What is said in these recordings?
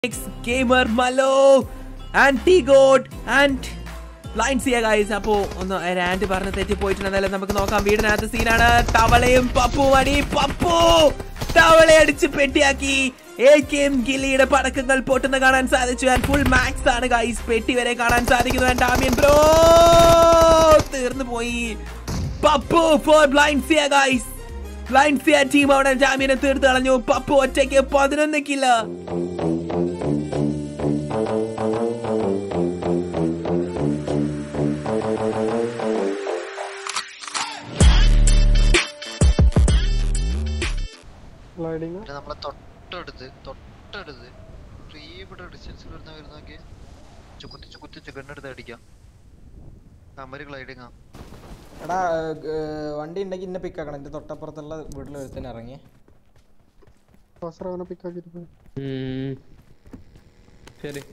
Gamer മലോ and ടി god and lines ചെയ്യാ ഗൈസ് അപ്പോ ഒന്ന് ആൻഡ് പറഞ്ഞ് തെറ്റി പോയിട്ടുണ്ട് എന്തായാലും നമുക്ക് നോക്കാം വീടിനകത്ത് സീനാണ് തവളയും പപ്പു അടി പപ്പു തവളയെ അടിച്ച് പെട്ടിയാക്കി എം ഗില്ലിയുടെ പടക്കങ്ങൾ പൊട്ടുന്ന കാണാൻ സാധിച്ചു ആൻഡ് ഫുൾ മാക്സ് ആണ് ഗൈസ് പെട്ടി വരെ കാണാൻ സാധിക്കുന്നു ആൻഡ് ഡാമിയൻ ബ്രോ തീർന്നു പോയി പപ്പു ഫോർ ബ്ലൈൻഡ് സിയ ഗൈസ് ബ്ലൈൻഡ് സിയ ടീം അവിടെ ജാമ്യനെ തീർത്ത് കളഞ്ഞു പപ്പു ഒറ്റയ്ക്ക് പതിനൊന്ന് കില്ല സ്ലൈഡിങ് പിന്നെ നമ്മളെ തൊട്ടടുത്ത് തൊട്ടടുത്ത് ഫ്രീ ഇവിടെ ഡിസ്റ്റൻസിൽ വരുന്ന വരുന്നൊക്കെ ചുക്കുത്തി ചുക്കുത്തി ചുക്കണ്ടെടുത്ത് അടിക്കാം അമര് ഗ്ലൈഡിങ് ആ എടാ ഏർ, വണ്ടി ഉണ്ടെങ്കിൽ ഇന്നെ പിക്കാക്കണം എന്റെ തൊട്ടപ്പുറത്തുള്ള വീട്ടിൽ ഒരുത്തന്നെ ഇറങ്ങി ഫസ്റ്റ് അവനെ പിക്ക് ആക്കിട്ട് പോയി ശരി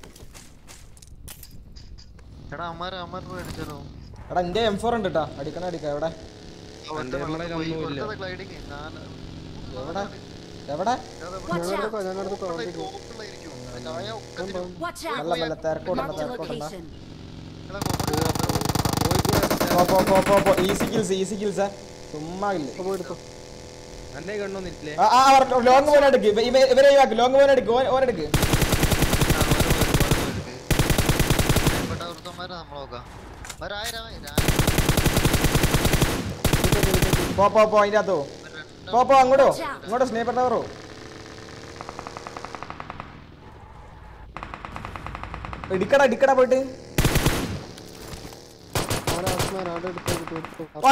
എടാ അമ്മാര് അമ്മാര് അടിച്ചാലോ എടാ എന്റെ എം ഫോർ ഉണ്ട് കേട്ടാ അടിക്കണ അടിക്കാം എവിടെ എൻ്റെ നമ്മളതിലൊന്നുമില്ല. ഗ്ലൈഡിങ് നാല് എവിടെ എവിടെ ഞാനെടുക്കാം ഞാനെടുക്കാം വണ്ടി എടുക്കാം. ടോപ്പിലായിരിക്കും ചായ ഒക്കത്തിനും Watch out! മെല്ലെ മെല്ലെ തിരക്കോടണ്ട Marked a തിരക്കോടണ്ട location. എടാ കോപ്പടി പോ പോ പോ പോ പോ ഈസി കിൽസ് ഈസി കിൽസ് ചുമ്മാ ഇല്ല അപ്പൊ എടുത്തോ എൻ്റെ കണ്ണൊന്നും ഇല്ലേ ആ ആ ലോങ് പോയിന്റ് എടുക്ക് ഇവ- ഇവ- ഇവരെ ഒഴിവാക്ക് ലോങ് പോയിന്റ് എടുക്ക് ഓൻ ഓനെടുക്ക് ഒരുത്തന്മാരെ നമ്മൾ നോക്കാം ഒരായിരം പോ പോ പോ അതിന്റെ അകത്തോ പോ പോ അങ്ങോട്ടോ ഇങ്ങോട്ടോ സ്നേപ്പർ ടവറോ ഇടിക്കടാ ഇടിക്കടാ പോയിട്ട് അവനെ ആസ്മാൻ അവിടെ എടുത്തോ എടുത്തോ എടുത്തോ വാ.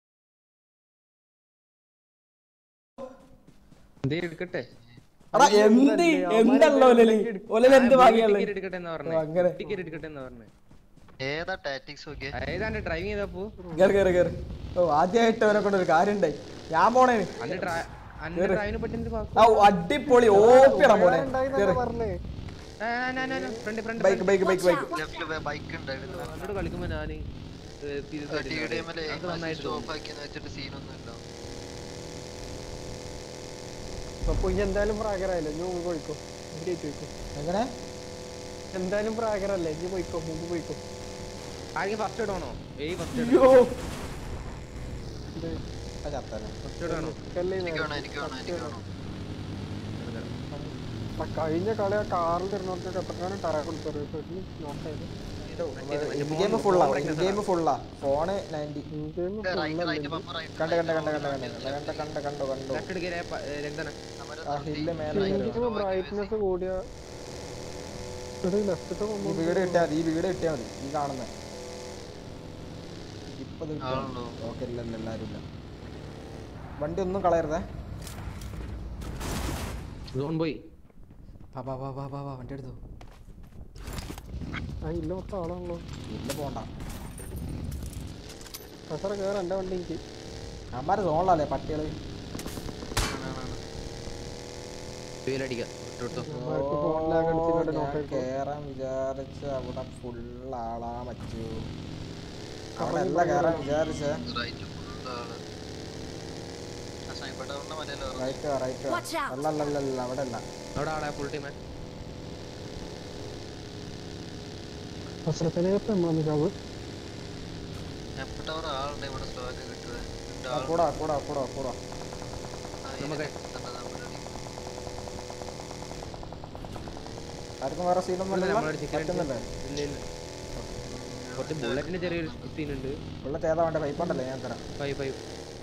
എന്തേ എടുക്കട്ടെ എടാ എന്ത് എന്തല്ലോ ഒലല് ഒലല് എന്ത് ഭാഗ്യമുള്ളത് ടിക്കറ്റ് എടുക്കട്ടെ എന്ന് ഓ, പറഞ്ഞു അങ്ങനെ. ടിക്കറ്റ് എടുക്കട്ടെ എന്ന് പറഞ്ഞു ഏതാ ടാറ്റിക്സ് ഒക്കെ ഏതാണ്ട് ഡ്രൈവിംഗ് ചെയ്തപ്പോ കേറ് കേറ് കേറ് ഓ ആദ്യമായിട്ട് അവനെ കൊണ്ട് ഒരു കാര്യം ഉണ്ടായി ഞാൻ പോണേന് അന്റെ ഡ്രൈ- അന്റെ ഡ്രൈവിനെ പറ്റി എന്ത് പാ- ആ അടിപൊളി ഓപ്പിടാൻ പോണേ ഉണ്ടായിരുന്നല്ലേ പറഞ്ഞേ ആ, ആ, ആ, ആ, front front bike bike bike bike ലെഫ്റ്റില് ബൈക്ക് ഉണ്ടായിരുന്നു എന്നോട് കളിക്കുമ്പോ ഞാന് ഏ, തിരിച്ച് ടി ഡി എമ്മില് അത് നന്നായിട്ട് തോന്നി. സ്റ്റോപ്പ് ആക്കിയെന്ന് വെച്ചിട്ട് സീനൊന്നും ഇല്ല അപ്പൊ ഈ എന്തായാലും പ്രാഗറായില്ലേ ഇനി മുമ്പ് പോയിക്കോ ഗ്രേറ്റ് പോയിക്കോ എങ്ങനെ എന്തായാലും പ്രാഗറല്ലേ ഇനി പോയിക്കോ മുമ്പ് പോയിക്കോ ആരെങ്കിലും ഫസ്റ്റ് ഇടണോ ഏയ് ഫസ്റ്റ് അയ്യോ ഇത് ആ ചത്തല്ലേ ഫസ്റ്റ് ഇടണോ കല്ലേ എനിക്ക് വേണം എനിക്ക് വേണം എനിക്ക് വേണം ആ കഴിഞ്ഞ കളി ആ കാറിൽ തരുന്നവർക്ക് എത്രക്കാണ് ടയർ കൊടുത്തത് നോക്കായത് ഗെയിം ഫുള്ളാ ഗെയിം ഫുള്ളാ ഫോണ് നയൻറ്റി ഇന്ത്യയിൽ റൈറ്റ് റൈറ്റ് ബമ്പർ റൈറ്റ് കണ്ട് കണ്ട് കണ്ട് കണ്ട് കണ്ട് കണ്ട് കണ്ട് കണ്ടു കണ്ടു ലെഫ്റ്റ് എടുക്കലേ രംഗന ആ ഹില്ല് മേലെ ഇന്ത്യക്ക് ബ്രൈറ്റ്നെസ് കൂടിയ ഒരു ലെഫ്റ്റത്തെ ഈ വീട് കിട്ടിയാ മതി ഈ വീട് കിട്ടിയാ മതി ഈ കാണുന്ന ഇപ്പൊ ആളുണ്ടോ? ഓക്കെ ഇല്ല ഇല്ല എല്ലാരും ഇല്ല വണ്ടി ഒന്നും കളയരുതേ സോൺ പോയി വാ വാ വാ വാ വാ വാ വണ്ടി എടുത്തു ആ ഇല്ല മൊത്തം ആളാണല്ലോ ഇല്ല പോണ്ട കസറ കയറി എൻ്റെ വണ്ടി എനിക്ക് അമ്മാര് സോണിലല്ലേ പട്ടികള് വീലടിക്കാം ഇട്ടോ അവർക്ക് ഫോണിലാകെ അടിച്ച് ഇങ്ങോട്ട് ഞാൻ നോക്കാം കേറാൻ വിചാരിച്ച അവിടെ ഫുൾ ആളാ പറ്റൂ അവിടെ അല്ല കേറാൻ വിചാരിച്ച റൈറ്റ് ഫുൾ ആള് ആ സ്നൈപ്പർ ടവറിന്റെ മലയല്ലോ റൈറ്റ് റൈറ്റ് Watch out. അല്ല അല്ല അല്ല അല്ല അവിടെ അല്ല അവിടെ ആളെ ഫുൾ ടീം കസറത്തിനെ നമ്മളെ ജാബ് സ്നൈപ്പർ ടവർ ആളുണ്ട് ഇവിടെ സ്ലോ ആക്കി കിട്ടുക രണ്ട് ആ, ആളുണ്ട്. കൂടാ കൂടാ കൂടാ കൂടാ ആ, ഈ നമുക്ക് തന്നെ നമ്മുടെ അടി. ആർക്കും വേറെ സീനൊന്നും നമ്മളെ ചിക്കൻ പറ്റുന്നില്ലേ ഇല്ല ഇല്ല കുറച്ച് ബുള്ളറ്റിന്റെ ചെറിയൊരു സീൻ ഉണ്ട് ഉള്ളത് ഏതാ വേണ്ട പൈപ്പ് ഉണ്ടല്ലേ ഞാൻ തരാം ഫൈവ് ഫൈവ്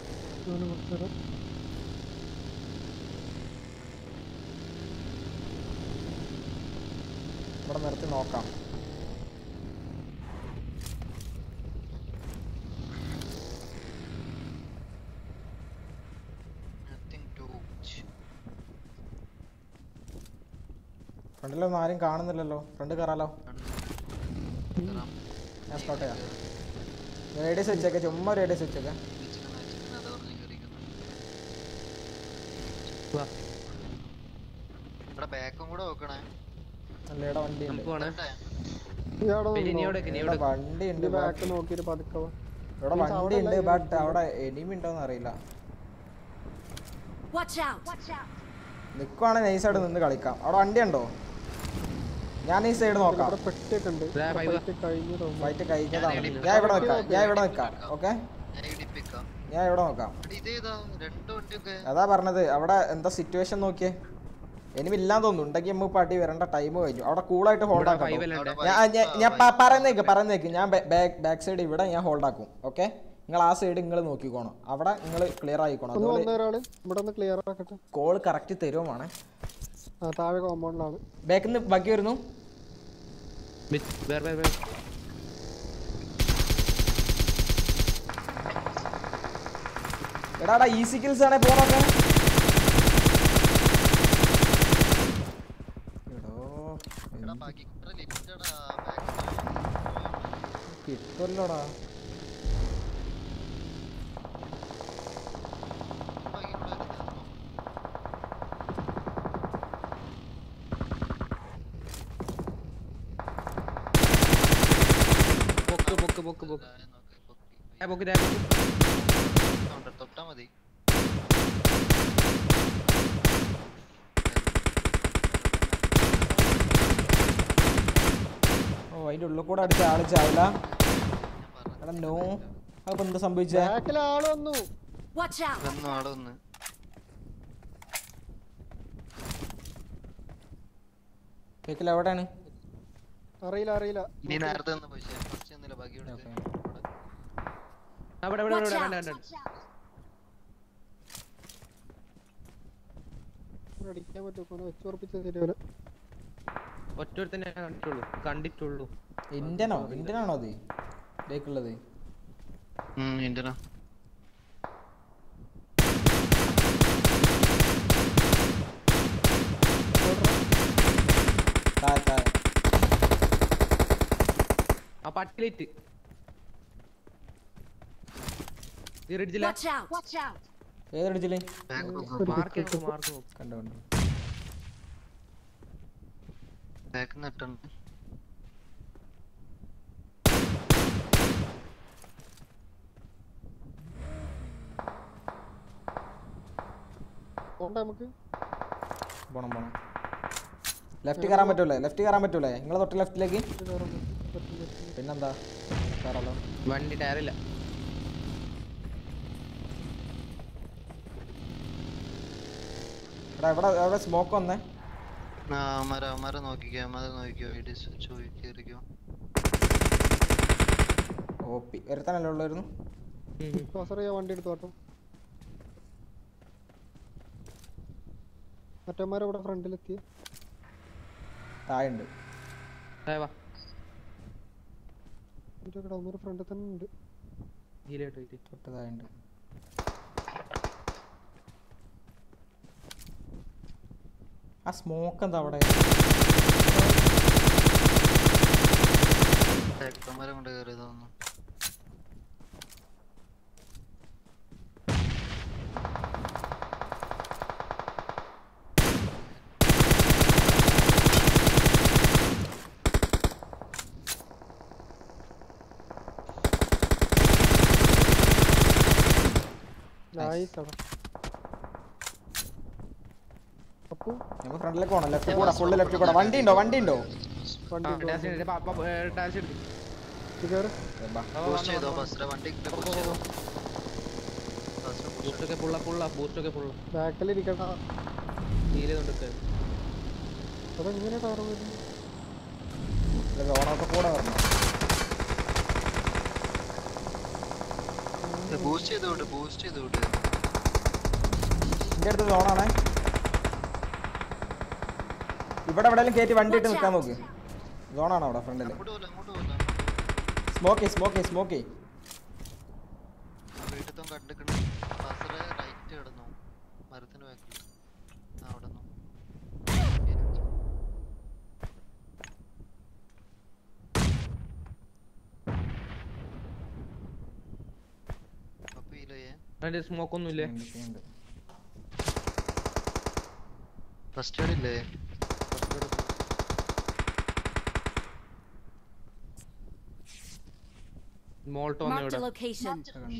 ഇവിടെ നിർത്തി നോക്കാം Nothing to watch. ഫ്രണ്ടിലൊന്നും ആരും കാണുന്നില്ലല്ലോ ഫ്രണ്ട് കയറാലോ കേറാം. ഞാൻ സ്റ്റാർട്ട് ചെയ്യാം റേഡിയസ് വെച്ചേക്കെ ചുമ്മാ റേഡിയസ് വെച്ചേക്കെ വെച്ചിരിക്കുന്നു, വെച്ചിരിക്കുന്നു. അതാ പറഞ്ഞ് കേറിയിരിക്കുന്നു. വാ ഇവിടെ ബാക്കും കൂടെ നോക്കണേ അല്ല ഇവിടെ വണ്ടി ഉണ്ട് നമുക്ക് വേണേ ഇതല്ലേ? ഇയാടെ പിന്നെ ഇനി എവിടെ ഇനി ഇവിടെ എവിടെ വണ്ടി ഉണ്ട് ബാക്ക് നോക്കിയിട്ട് പതുക്കെ വാ. ഇവിടെ വണ്ടി ഉണ്ട് ബട്ട് അവിടെ എനിമി ഉണ്ടോന്ന് അറിയില്ല Watch out! നിക്കുവാണെങ്കിൽ നൈസായിട്ട് നിന്ന് കളിക്കാം അവിടെ വണ്ടി ഉണ്ടോ ഞാൻ ഈ സൈഡ് നോക്കാം ഇവിടെ പെട്ടിയൊക്കെ ഉണ്ട് ഇതാ five. പെട്ടി കഴിഞ്ഞു തോന്നുന്നു ഫൈറ്റ് കഴിഞ്ഞതാണ് ഞാൻ ഇവിടെ നിൽക്കാം ഞാൻ ഇവിടെ നിൽക്കാം ഓക്കെ ഞാൻ ഇടിപ്പിക്കാം ഞാൻ ഇവിടെ നോക്കാം എടി, ഇതേതാ രണ്ട് വണ്ടിയൊക്കെ അതാ പറഞ്ഞത് അവിടെ എന്താ സിറ്റുവേഷൻ നോക്കിയേ ഇനി ഇല്ലാന്ന് തോന്നുന്നു ഉണ്ടെങ്കിൽ നമുക്ക് പടി വരേണ്ട ടൈം കഴിഞ്ഞു അവിടെ കൂളായിട്ട് ഹോൾഡ് ഇവിടെ ആക്കാം five ട്ടോ. അല്ലേ ഉണ്ട്? ഞാൻ ഞാൻ- ഞാൻ പ- പറയുന്നേക്ക് പറയുന്നേക്ക് ഞാൻ ബാക്ക് ബാക്ക് സൈഡ് ഇവിടെ ഞാൻ ഹോൾഡ് ആക്കും ഓക്കെ നിങ്ങൾ ആ സൈഡ് നിങ്ങൾ നോക്കിക്കോണം അവിടെ നിങ്ങൾ ക്ലിയർ ആയിക്കോണം ഒന്ന് അതുപോലെ വന്ന ഒരാള് ഇവിടെ ഒന്ന് ക്ലിയർ ആക്കട്ടെ കോൾ കറക്റ്റ് തരുമാണ് ആ താഴെ കോമ്പൗണ്ടിലാണ് ബാക്കിൽ നിന്ന് ബാക്കി വരുന്നു Mid. Where, where, where? എടാടാ ഈസി കിൽസ് ആണേ പോണൊക്കെ എടോ എടാ ബാക്കി ലിഫ്റ്റടാ കിട്ടുമല്ലോടാ പൊക്ക് പൊക്ക് പൊക്ക് പൊക്ക് ഏ, പൊക്ക് ദേ, പൊക്ക്. തൊട്ടാ മതി ഓ അതിന്റെ ഉള്ളിൽ കൂടെ അടിച്ച ആള് ചാവില്ല എടാ നോ അപ്പൊ എന്താ സംഭവിച്ചേ ബാക്കിൽ ആള് വന്നു Watch out! വന്നു ആടെ ഒന്ന് കേക്കിൽ എവിടെയാണ് അറിയില്ല അറിയില്ല നീ നേരത്തെ ഒന്ന് പോയി ഫസ്റ്റ് ഒന്നില്ല ബാക്കി ഇവിടെ Okay. ആ, ഇവിടെ, ഇവിടെ, Watch ഇവിടെ, out! ഇവിടെ, ഇവിടെ. ഇവിടെ അടിക്കാൻ പറ്റുമോ വെച്ച് ഉറപ്പിച്ച ശരിയല്ല ഒറ്റ തന്നെ ഞാൻ കണ്ടിട്ടുള്ളൂ കണ്ടിട്ടുള്ളൂ ഇന്ത്യനോ ഇന്ത്യനാണോ അത് ബേക്കുള്ളത് ഉം ഇന്റനാ താഴെ താഴെ ആ പട്ടിലേറ്റ് ഈ റിഡ്ജിലെ Watch out! Watch out! ഏതടിച്ചില്ലേ മാർക്ക് നോക്ക് മാർക്ക് നോക്ക് കണ്ടു കണ്ടു ബാക്ക് നെട്ടുണ്ട് പോണ്ട നമുക്ക് പോണം പോണം ലെഫ്റ്റ് കയറാൻ പറ്റൂലേ ലെഫ്റ്റ് കയറാൻ പറ്റൂലേ നിങ്ങൾ തൊട്ട് ലെഫ്റ്റിലേക്ക് ഇത് കയറാൻ പറ്റും. പറ്റില്ല. പിന്നെന്താ കയറാലോ വണ്ടി ടയറില്ല എടാ ഇവിടെ ഇവിടെ സ്മോക്ക് വന്നേ ആ മര മര നോക്കിക്കോ മര നോക്കിക്കോ ഇടി ചോദിക്കോ ഓ പി ഒരുത്തനല്ലേ ഉള്ളായിരുന്നു ക്രോസർ ചെയ്യാൻ വണ്ടി എടുത്തു കേട്ടോ മറ്റന്മാരെ ഇവിടെ ഫ്രണ്ടിലെത്തി താഴെയുണ്ട് വാ ഇതിന്റെ കിടന്നൊരു ഫ്രണ്ടിൽ തന്നെ ഉണ്ട് ഹീലായിട്ട് പോയിട്ട് തൊട്ട് താഴെയുണ്ട് ആ സ്മോക്ക് എന്താ അവിടെ മരം കൊണ്ട് കയറിയതൊന്നും നൈസ് ആണ് അപ്പു നമ്മൾ ഫ്രണ്ടിലേക്ക് പോകണം ലെഫ്റ്റ് കൂടെ ഫുള്ള് ലെഫ്റ്റ് കൂടെ വണ്ടി ഉണ്ടോ വണ്ടി ഉണ്ടോ വണ്ടി ആ ടാക്സി ഉണ്ട്. പാ- പാ- ഏ, ടാക്സി എടുക്ക്. കയറി വാ, വാ, ബൂസ്റ്റ് വാ, ചെയ്തോ വാ, വാ. ബസ്സിലെ വണ്ടി ബൂസ്റ്റ് ചെയ്തോ ബൂസ്റ്റ് ഒക്കെ ഫുള്ള ഫുള്ള ബൂസ്റ്റ് ഒക്കെ ഫുള്ള ബാക്കിൽ ഇരിക്കണ്ട ഹീൽ ചെയ്തോണ്ട് അതെങ്ങനെ ടയർ വരുന്നു ഓണൊക്കെ കൂടെ വരണം ബൂസ്റ്റ് ചെയ്ത് വിട്ട് ബൂസ്റ്റ് ചെയ്ത് വിട്ട് എൻ്റെ അടുത്ത് സോണാണേ ഇവിടെ എവിടെയെങ്കിലും കയറ്റി വണ്ടി ഇട്ട് നിൽക്കാൻ നോക്ക് സോണാണോ അവിടെ ഫ്രണ്ടിൽ അങ്ങോട്ട് പോലെ അങ്ങോട്ട് പോലെ സ്മോക്കി സ്മോക്കി സ്മോക്കി വീട്ടിൽ കണ്ടിക്കണ് ബസ്സിലെ റൈറ്റ് കിടന്നു മരത്തിന് ബാക്കിൽ അവിടെ നിന്ന് അപ്പൊ ഇല്ലയേ അതിന്റെ സ്മോക്ക് ഒന്നും ഇല്ലേ ഫസ്റ്റ് എയ്ഡ് ഇല്ലേ മോൾട്ടോ വന്നു Marked ഇവിടെ a location.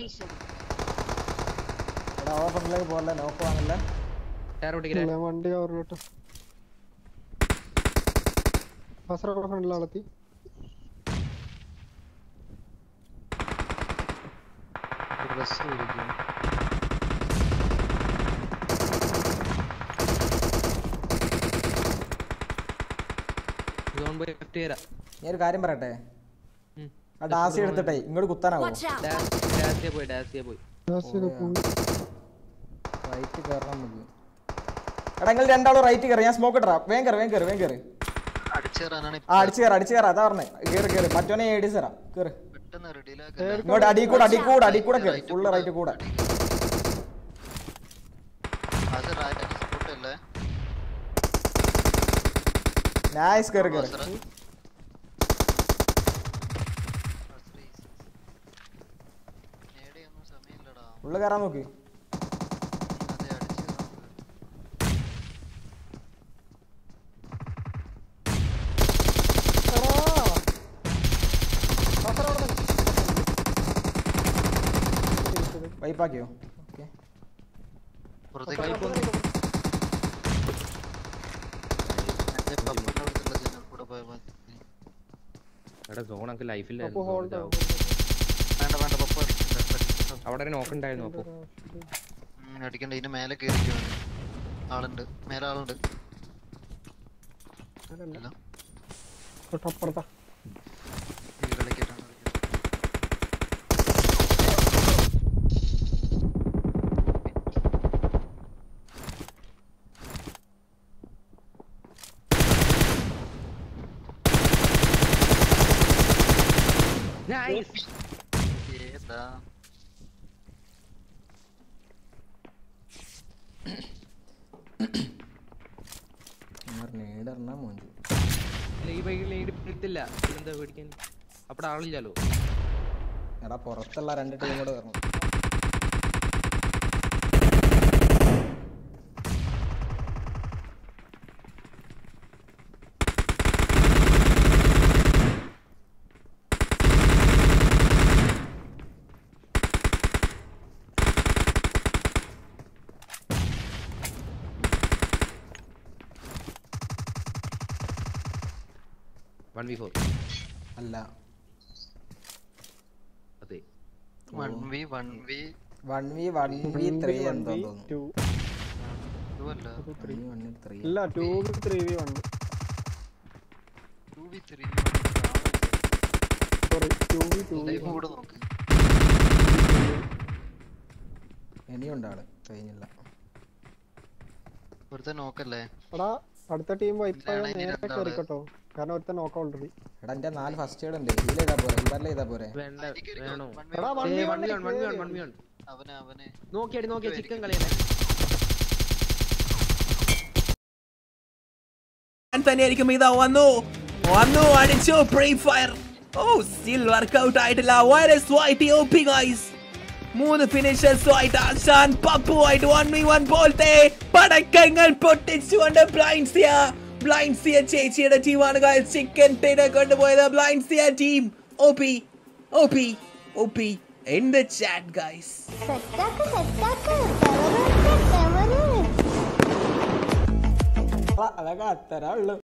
എടാ ഓ ഫ്രണ്ടിലേക്ക് പോകല്ലേ നോക്ക് വാങ്ങല്ലേ ടയർ ഓടിക്കലേ ഇല്ല, വണ്ടി കവർ കേട്ടോ ഫസറൊക്കെ ഫ്രണ്ടിലാളെത്തി ഡ്രസ് മേടിക്കും സോൺ പോയി ലെഫ്റ്റ് തരാം ഞാൻ ഒരു കാര്യം പറയട്ടെ ഉം. ആ ഡാസി എടുത്തിട്ടേ ഇങ്ങോട്ട് കുത്താനാവോ Watch out! ഡാസിയെ പോയി ഡാസിയെ പോയി ലാസ്റ്റ് പോയി റൈറ്റ് കയറണം നമുക്ക് എടാ നിങ്ങൾ രണ്ടാളും റൈറ്റ് കയറി ഞാൻ സ്മോക്ക് ഇട്ടാ വേഗം കയറി വേഗം കയറി വേഗം കയറി അടിച്ചു കയറാനാണ് ആ അടിച്ച് കയറി അടിച്ച് കയറി അതാ പറഞ്ഞേ കയറി കയറി മറ്റോനെ എ ഡി സറാ കയറി പെട്ടെന്ന് റെഡിയിലാക്കാൻ ഇങ്ങോട്ട് അടി കൂടെ അടി കൂടെ അടി കൂടെ കയറി ഫുള്ള് റൈറ്റ് കൂടെ അത് റൈറ്റ് സ്പോട്ട് അല്ലേ നൈസ് കയറി കയറി ഫസറ നേടിയൊന്നും സമയമില്ലടാ ഫുള്ള് കയറാൻ നോക്ക് അതെ അടിച്ചു കയറാൻ വൈപ്പാക്കിയോ ഓക്കെ പുറത്തേക്ക് എന്റെ പപ്പന്റെ അടുത്തുള്ള ജനൽ കൂടെ പോയാൽ മതി എടാ സോൺ നമുക്ക് അപ്പൊ ലൈഫില്ലായിരുന്നു ഹോൾഡ് ഇതാവും. വേണ്ട വേണ്ട പപ്പ അടിക്കണ്ട. അവിടെ ഒരു നോക്കുണ്ടായിരുന്നു അപ്പൊ ഉം, അടിക്കണ്ട ഇതിന്റെ മേലെ കയറിക്കോ ആളുണ്ട് മേലെ ആളുണ്ട് അല്ല തൊട്ടപ്പുറത്താ ഈ കളിക്കട്ടാണ് നൈസ് ഏതാ നേടറിനാ മോഞ്ചു ഈ ബൈക്കിൽ ലൈഡ് എടുത്തില്ല എന്താ പേടിക്കാൻ അവിടെ ആളില്ലല്ലോ എടാ പുറത്തുള്ള രണ്ട് ടീം കൂടെ വരണം വൺ വി ഫോർ അല്ല അതെ one V one V one V one V three എന്തോ തോന്നുന്നു ടു ടു അല്ല വൺ വി വൺ ത്രീ ഇല്ല two V three V one two V three sorry two V two V life കൂടെ നോക്ക് ഇനിയുണ്ട് ആള് കഴിഞ്ഞില്ല ഒരുത്തൻ നോക്കല്ലേ എടാ അടുത്ത ടീം വൈപ്പായ ഇതാണ് ഇനി നേരെ രണ്ടാള്. കയറിക്കട്ടോ കാരണം ഒരുത്ത നോക്ക ഓൾറെഡി എടാ എന്റെ നാല് ഫസ്റ്റ് എയ്ഡ് ഉണ്ട് ഹീൽ ചെയ്താ പോരെ ഹീൽ ചെയ്താ പോരെ വേണ്ട വേണോ എടാ വൺ ഏ V one one V one one V one one V one അവനെ അവനെ നോക്കിയാടി നോക്കിയാ ചിക്കൻ കളിയല്ലേ ഞാൻ തന്നെയായിരിക്കും ഇതാ വന്നു വന്നു അടിച്ചു പ്രീ ഫയർ ഓ സ്റ്റിൽ വർക്ക്ഔട്ട് ആയിട്ടില്ല virus white O P guys മൂന്ന് ഫിനിഷേഴ്സ് ആയിട്ട് ആശാൻ പപ്പു ആയിട്ട് വൺ വി വൺ പോലത്തെ പടക്കങ്ങൾ പൊട്ടിച്ചുകൊണ്ട് ബ്ലൈൻസിയ ബ്ലൈൻസിയ ചേച്ചിയുടെ ടീമാണ് ഗൈസ് ചിക്കൻ ടിനെ കൊണ്ടുപോയത് ബ്ലൈൻസിയ team O P O P O P in the chat guys സെറ്റാക്ക് സെറ്റാക്ക് തെവറ് തെവറ് അതൊക്കെ അത്തരാ ഉള്ളു